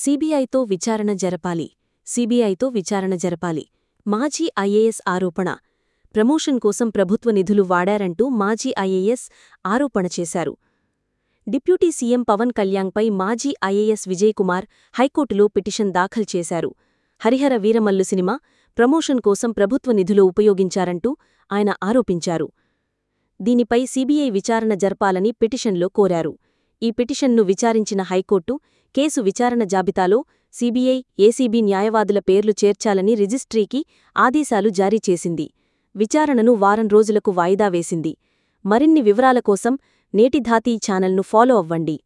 సీబీఐతో విచారణ జరపాలి సీబీఐతో విచారణ జరపాలి మాజీ ఐఏఎస్ ఆరోపణ ప్రమోషన్ కోసం ప్రభుత్వ నిధులు వాడారంటూ మాజీ ఐఏఎస్ ఆరోపణ చేశారు డిప్యూటీ సీఎం పవన్ కళ్యాణ్పై మాజీ ఐఏఎస్ విజయ్ కుమార్ హైకోర్టులో పిటిషన్ దాఖలు చేశారు హరిహర వీరమల్లు సినిమా ప్రమోషన్ కోసం ప్రభుత్వ నిధులు ఉపయోగించారంటూ ఆయన ఆరోపించారు దీనిపై సీబీఐ విచారణ జరపాలని పిటిషన్లో కోరారు ఈ పిటిషన్ను విచారించిన హైకోర్టు కేసు విచారణ జాబితాలో సీబీఐ ఏసీబీ న్యాయవాదుల పేర్లు చేర్చాలని రిజిస్ట్రీకి ఆదేశాలు జారీ చేసింది విచారణను వారం రోజులకు వాయిదా వేసింది మరిన్ని వివరాల కోసం నేటి ధాతీ ఛానల్ను ఫాలో అవ్వండి